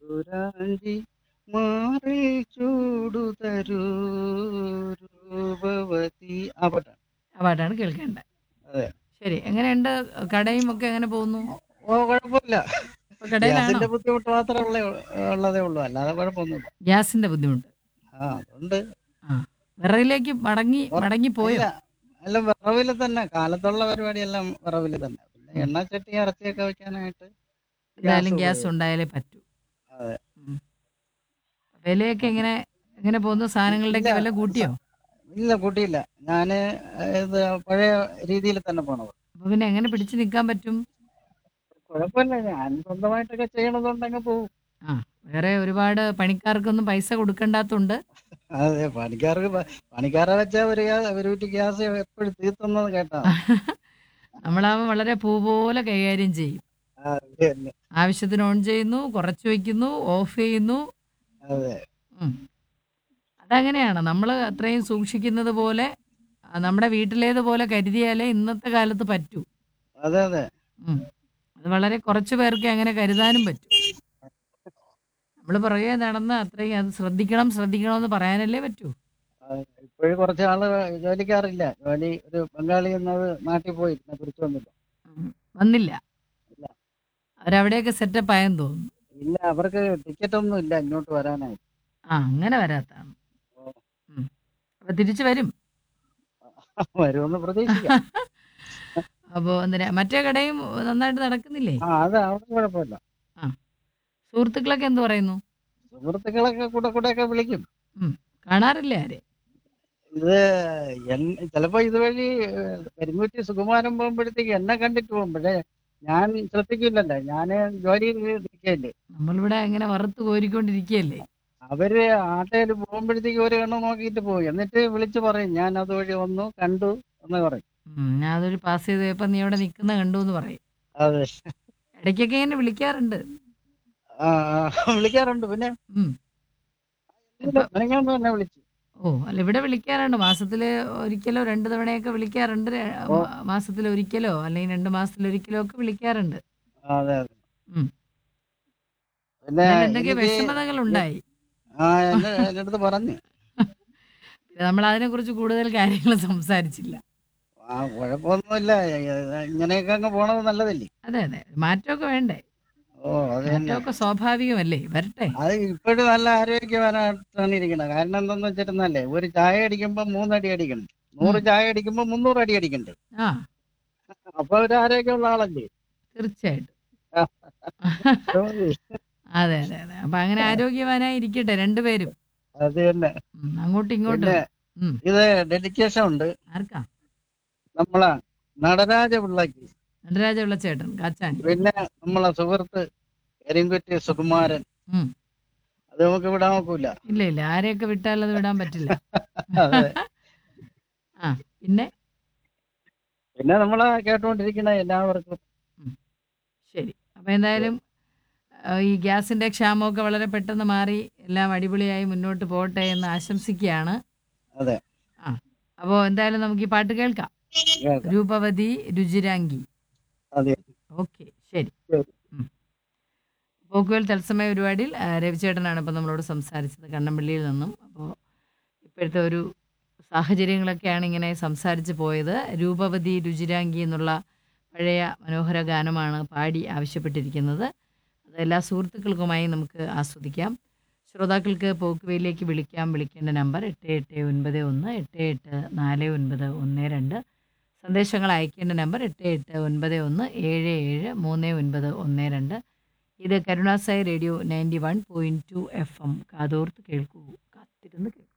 മധുരാഞ്ചി മാറി ചൂടു തരൂ രൂപവതി ആ പാട്ടാണ് ആ പാട്ടാണ് കേൾക്കേണ്ടത് അതെ. ശരി എങ്ങനെയുണ്ട് കടയും ഒക്കെ എങ്ങനെ പോകുന്നു ഓ കുഴപ്പമില്ല ഇപ്പൊ കടയിലാണോ ഗ്യാസിന്റെ ബുദ്ധിമുട്ട് മാത്രമേ ഉള്ളേ ഉള്ളതേ ഉള്ളൂ അല്ലാതെ കുഴപ്പമൊന്നുമില്ല ഗ്യാസിന്റെ ബുദ്ധിമുട്ട് ആ അതുകൊണ്ട് വിറകിലേക്ക് മടങ്ങി മടങ്ങി പോയോ ഇല്ല, എല്ലാം വിറവില് തന്നെ കാലത്തുള്ള പരിപാടിയെല്ലാം വിറവില് തന്നെ പിന്നെ എണ്ണ ചട്ടി ഇറച്ചിയൊക്കെ വെക്കാനായിട്ട് എന്തായാലും ഗ്യാസ് ഗ്യാസ് ഉണ്ടായാലേ പറ്റൂ അതെ. ഉം. വിലയൊക്കെ എങ്ങനെ എങ്ങനെ പോകുന്നു സാധനങ്ങളുടെ ഒക്കെ ഇല്ല, വില കൂട്ടിയോ ഇല്ല കൂട്ടിയില്ല ഞാന് ഇത് പഴയ രീതിയിൽ തന്നെ പോണത് അപ്പൊ പിന്നെ എങ്ങനെ പിടിച്ചു നിൽക്കാൻ പറ്റും കുഴപ്പമില്ല ഞാൻ സ്വന്തമായിട്ടൊക്കെ ചെയ്യണതുകൊണ്ടങ്ങ് പോകും വേറെ ഒരുപാട് പണിക്കാർക്കൊന്നും പൈസ കൊടുക്കണ്ടാത്തോണ്ട് അതെ പണിക്കാർക്ക് പ- പണിക്കാരെ വെച്ചാ ഒരു ഗ്യാ- ഒരു കുറ്റി ഗ്യാസ് എപ്പോഴും തീർത്തുന്നത് കേട്ടാ നമ്മളാവുമ്പോൾ വളരെ പൂ പോലെ കൈകാര്യം ചെയ്യും ആ, അത് തന്നെ. ആവശ്യത്തിന് ഓൺ ചെയ്യുന്നു കുറച്ച് വയ്ക്കുന്നു ഓഫ് ചെയ്യുന്നു അതെ ഉം. അതങ്ങനെയാണ് നമ്മൾ അത്രയും സൂക്ഷിക്കുന്നത് പോലെ ആ, നമ്മുടെ വീട്ടിലേതുപോലെ കരുതിയാലേ ഇന്നത്തെ കാലത്ത് പറ്റൂ അതെ അതെ ഉം. അത് വളരെ കുറച്ച് പേർക്ക് അങ്ങനെ കരുതാനും പറ്റും നമ്മൾ പുറകെ നടന്ന് അത്രയും അത് ശ്രദ്ധിക്കണം ശ്രദ്ധിക്കണം എന്ന് പറയാനല്ലേ പറ്റൂ ഇപ്പോഴും കുറച്ച് ആള് ജോലിക്കാറില്ല ജോലി ഒരു ബംഗാളി എന്നത് നാട്ടിൽ പോയി പിന്നെ തിരിച്ചു വന്നില്ല ഉം. വന്നില്ല ഇല്ല. അവരവിടെയൊക്കെ സെറ്റപ്പ് ആയെന്ന് തോന്നുന്നു ഇല്ല അവർക്ക് ടിക്കറ്റ് ഒന്നും ഇല്ല ഇങ്ങോട്ട് വരാനായി ആ അങ്ങനെ വരാത്താണ് ഓ. ഉം. അപ്പൊ തിരിച്ചു വരും വരുമെന്ന് പ്രതീക്ഷിക്കാം അപ്പോൾ എന്തിനാ മറ്റേ കടയും നന്നായിട്ട് നടക്കുന്നില്ലേ ആ അത് അവിടെ കുഴപ്പമില്ല സുഹൃത്തുക്കളൊക്കെ എന്ത് പറയുന്നു സുഹൃത്തുക്കളൊക്കെ കൂടെ കൂടെ ഒക്കെ വിളിക്കും കാണാറില്ലേ ആരെ ഇത് എൻ- ചിലപ്പോ ഇതുവഴി ഏഹ്, കരിങ്കുറ്റി സുകുമാരൻ പോകുമ്പോഴത്തേക്ക് എന്നെ കണ്ടിട്ട് പോകും പക്ഷേ ഞാൻ ശ്രദ്ധിക്കില്ലല്ലോ ഞാന് ജോലി നിൽക്കല്ലേ നമ്മളിവിടെ അങ്ങനെ വറുത്ത് കോരിക്കൊണ്ടിരിക്കുകയല്ലേ അവര് ആട്ടയിൽ പോകുമ്പോഴത്തേക്ക് ഒരു കണ്ണ് നോക്കിയിട്ട് പോകും എന്നിട്ട് വിളിച്ചു പറയും ഞാൻ അതുവഴി വന്നു കണ്ടു എന്ന് പറയും ഉം, ഞാൻ അതൊരു പാസ് ചെയ്ത് പോയപ്പോ നീ അവിടെ നിൽക്കുന്ന കണ്ടു എന്ന് പറയും അതെ ഇടയ്ക്കൊക്കെ ഇങ്ങനെ വിളിക്കാറുണ്ട് ആ ആ, വിളിക്കാറുണ്ട് പിന്നെ ഉം. ഇപ്പൊ- ഞാൻ തന്നെ വിളിച്ചു ഓ അല്ല ഇവിടെ വിളിക്കാറുണ്ട് മാസത്തില് ഒരിക്കലോ രണ്ട് തവണയൊക്കെ വിളിക്കാറുണ്ട് ര- ഓ. മാ- മാസത്തിൽ ഒരിക്കലോ അല്ലെങ്കിൽ രണ്ട് മാസത്തിൽ ഒരിക്കലോ ഒക്കെ വിളിക്കാറുണ്ട് ആ, അതെ അതെ ഉം. പിന്നെ അതിൽ എന്തൊക്കെ എനിക്ക് വിഷമതകൾ ഉണ്ടായി ആ എന്നെ എൻ്റെ അടുത്ത് പറഞ്ഞു നമ്മൾ അതിനെ കുറിച്ച് കൂടുതൽ കാര്യങ്ങൾ സംസാരിച്ചില്ല ആ കുഴപ്പമൊന്നുമില്ല ഇങ്ങനെയൊക്കെ അങ്ങ് പോണത് നല്ലതല്ലേ അതെ അതെ മാറ്റമൊക്കെ വേണ്ടേ ഓ അത് തന്നെ മാറ്റമൊക്കെ സ്വാഭാവികമല്ലേ വരട്ടെ അത് ഇപ്പോഴും നല്ല ആരോഗ്യവാനായിട്ടാണ് ഇരിക്കുന്നത് കാരണം എന്താന്ന് വെച്ചിരുന്നല്ലേ ഒരു ചായ അടിക്കുമ്പോ മൂന്നടി അടിക്കണം നൂറ് ചായ അടിക്കുമ്പോ മുന്നൂറ് അടി അടിക്കണ്ടേ ആ അപ്പൊ ഒരു ആരോഗ്യമുള്ള ആളല്ലേ തീർച്ചയായിട്ടും അത് മതി. അതെ അതെ അതെ അപ്പൊ അങ്ങനെ ആരോഗ്യവാനായി ഇരിക്കട്ടെ രണ്ടുപേരും അത് തന്നെ ഉം, അങ്ങോട്ടും ഇങ്ങോട്ടും പിന്നെ ഉം. ഇത് ഡെഡിക്കേഷൻ ഉണ്ട് ആർക്കാ നമ്മളെ നടരാജ പിള്ളക്ക് നടരാജ ചേട്ടൻ കാച്ചാണി പിന്നെ നമ്മളെ സുഹൃത്ത് കരിങ്കുറ്റി സുകുമാരൻ ഉം. അത് നമുക്ക് വിടാൻ നോക്കൂല ഇല്ല ഇല്ല ആരെയൊക്കെ വിട്ടാൽ അത് വിടാൻ പറ്റില്ല അതെ ആ പിന്നെ പിന്നെ നമ്മളെ കേട്ടുകൊണ്ടിരിക്കുന്ന എല്ലാവർക്കും ശരി അപ്പൊ എന്തായാലും ആ, ഈ ഗ്യാസിന്റെ ക്ഷാമമൊക്കെ വളരെ പെട്ടെന്ന് മാറി എല്ലാം അടിപൊളിയായി മുന്നോട്ട് പോട്ടെ എന്ന് ആശംസിക്കുകയാണ് അതെ. ആ അപ്പോൾ എന്തായാലും നമുക്ക് ഈ പാട്ട് കേൾക്കാം കേൾക്കാം. രൂപവതി രുചിരാംഗി അതെ ഓക്കെ ശരി ശരി. ഉം. പോക്കുവൽ തത്സമയ പരിപാടിയിൽ ആ, രവിചേട്ടനാണ് ഇപ്പം നമ്മളോട് സംസാരിച്ചത് കണ്ണമ്പള്ളിയിൽ നിന്നും അപ്പോൾ ഇപ്പോഴത്തെ ഒരു സാഹചര്യങ്ങളൊക്കെയാണ് ഇങ്ങനെ സംസാരിച്ച് പോയത് രൂപവതി രുചിരാംഗി എന്നുള്ള പഴയ മനോഹര ഗാനമാണ് പാടി ആവശ്യപ്പെട്ടിരിക്കുന്നത് അത് എല്ലാ സുഹൃത്തുക്കൾക്കുമായി നമുക്ക് ആസ്വദിക്കാം ശ്രോതാക്കൾക്ക് പോക്കുവയിലേക്ക് വിളിക്കാം വിളിക്കേണ്ട നമ്പർ എട്ട് എട്ട് ഒൻപത് ഒന്ന് എട്ട് എട്ട് നാല് ഒൻപത് ഒന്ന് രണ്ട് സന്ദേശങ്ങൾ അയക്കേണ്ട നമ്പർ എട്ട് എട്ട് ഒൻപത് ഒന്ന് ഏഴ് ഏഴ് മൂന്ന് ഒൻപത് ഒന്ന് രണ്ട് ഇത് Karunasai radio ninety one point two F M കാതോർത്ത് കേൾക്കൂ കാത്തിരുന്ന് കേൾക്കൂ